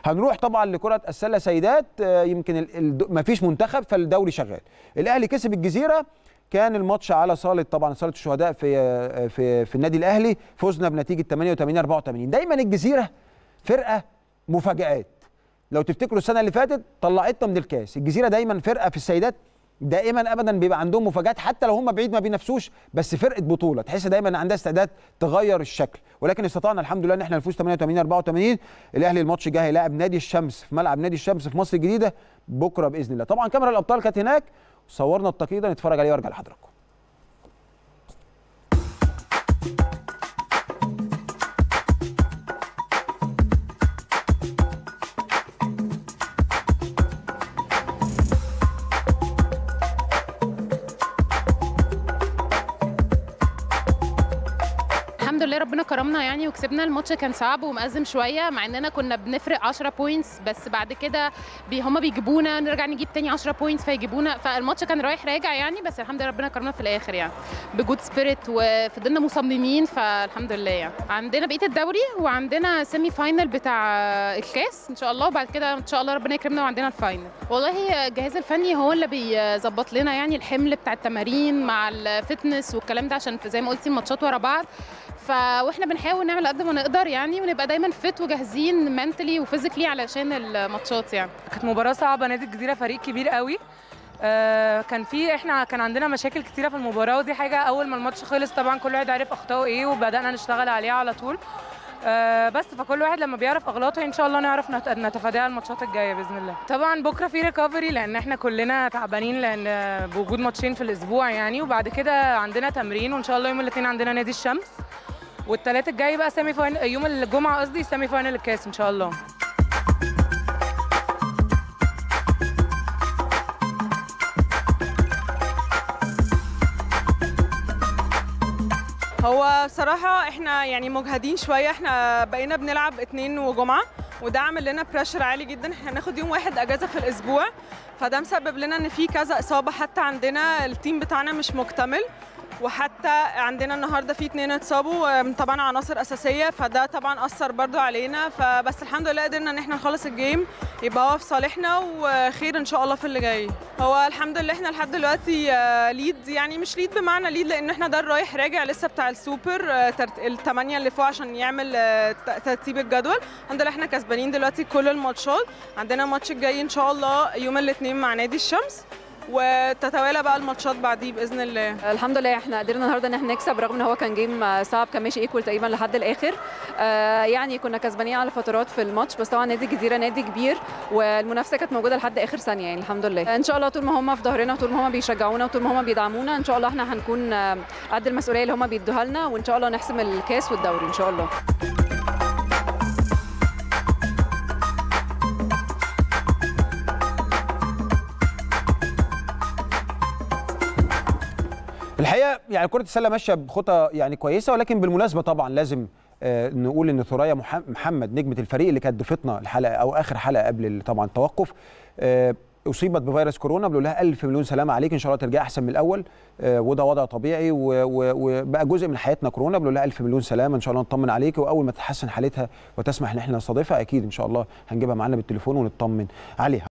هنروح طبعا لكره السله سيدات آه، يمكن ما فيش منتخب فالدوري شغال الاهلي كسب الجزيره كان الماتش على صاله طبعا صاله الشهداء في آه، في في النادي الاهلي فزنا بنتيجه 88 84 دايما الجزيره فرقه مفاجآت لو تفتكروا السنه اللي فاتت طلعتنا من الكاس الجزيره دايما فرقه في السيدات دائما ابدا بيبقى عندهم مفاجات حتى لو هم بعيد ما بينافسوش بس فرقه بطوله تحس دايما عندها استعداد تغير الشكل ولكن استطعنا الحمد لله ان احنا نفوز 88 84 الاهلي الماتش الجاي هيلاعب نادي الشمس في ملعب نادي الشمس في مصر الجديده بكره باذن الله طبعا كاميرا الابطال كانت هناك صورنا التقييد نتفرج عليه وارجع لحضراتكم الحمد لله ربنا كرمنا يعني وكسبنا الماتش كان صعب ومأزم شويه مع اننا كنا بنفرق 10 بوينتس بس بعد كده بي هما بيجيبونا نرجع نجيب تاني 10 بوينتس فيجيبونا فالماتش كان رايح راجع يعني بس الحمد لله ربنا كرمنا في الاخر يعني بجود سبيريت وفضلنا مصممين فالحمد لله يعني عندنا بقيه الدوري وعندنا سيمي فاينل بتاع الكاس ان شاء الله وبعد كده ان شاء الله ربنا يكرمنا وعندنا الفاينل والله الجهاز الفني هو اللي بيظبط لنا يعني الحمل بتاع التمارين مع الفتنس والكلام ده عشان زي ما قلتي الماتشات ورا بعض ف واحنا بنحاول نعمل قد ما نقدر يعني ونبقى دايما فت وجاهزين منتلي وفيزيكلي علشان الماتشات يعني كانت مباراة صعبة نادي الجزيرة فريق كبير قوي آه كان في احنا كان عندنا مشاكل كتيرة في المباراة ودي حاجة أول ما الماتش خلص طبعا كل واحد عرف أخطائه إيه وبدأنا نشتغل عليها على طول آه بس فكل واحد لما بيعرف اغلاطه ان شاء الله نعرف نت- نتفاداها الماتشات الجايه باذن الله طبعا بكره في ريكفري لان احنا كلنا تعبانين لان بوجود ماتشين في الاسبوع يعني وبعد كده عندنا تمرين وان شاء الله يوم الاثنين عندنا نادي الشمس والثلاث الجاي بقى سيمي فاينل يوم الجمعه قصدي سيمي فاينل الكاس ان شاء الله هو بصراحة احنا يعني مجهدين شوية احنا بقينا بنلعب اتنين وجمعة وده عامل لنا بريشر عالي جدا احنا هناخد يوم واحد اجازة في الاسبوع فده مسبب لنا ان في كذا اصابة حتى عندنا التيم بتاعنا مش مكتمل وحتى عندنا النهارده في اتنين اتصابوا آم، طبعا عناصر اساسيه فده طبعا اثر برضو علينا فبس الحمد لله قدرنا ان احنا نخلص الجيم يبقى هو في صالحنا وخير ان شاء الله في اللي جاي هو الحمد لله احنا لحد دلوقتي آه، ليد يعني مش ليد بمعنى ليد لان احنا ده الرايح راجع لسه بتاع السوبر آه، ترت- الثمانيه اللي فوق عشان يعمل آه، ت- ترتيب الجدول الحمد لله احنا كسبانين دلوقتي كل الماتشات عندنا الماتش الجاي ان شاء الله يوم الاثنين مع نادي الشمس وتتوالى بقى الماتشات بعديه باذن الله الحمد لله احنا قدرنا النهارده ان احنا نكسب رغم ان هو كان جيم آه، صعب كان ماشي ايكوال تقريبا لحد الاخر آه، يعني كنا كسبانين على فترات في الماتش بس طبعا نادي الجزيره نادي كبير والمنافسه كانت موجوده لحد اخر ثانيه يعني الحمد لله ان شاء الله طول ما هم في ظهرنا طول ما هم بيشجعونا وطول ما هم بيدعمونا ان شاء الله احنا هنكون آه، قد المسؤوليه اللي هم بيدوها لنا وان شاء الله نحسم الكاس والدوري ان شاء الله الحقيقه يعني كره السله ماشيه بخطى يعني كويسه ولكن بالمناسبه طبعا لازم آه، نقول ان ثريا مح- محمد نجمه الفريق اللي كانت ضيفتنا الحلقه او اخر حلقه قبل ال- طبعا التوقف آه، اصيبت بفيروس كورونا بنقول لها الف مليون سلامه عليك ان شاء الله ترجعي احسن من الاول آه، وده وضع طبيعي و- و- وبقى جزء من حياتنا كورونا بنقول لها الف مليون سلامه ان شاء الله نطمن عليك واول ما تتحسن حالتها وتسمح ان احنا نستضيفها اكيد ان شاء الله هنجيبها معانا بالتليفون ونطمن عليها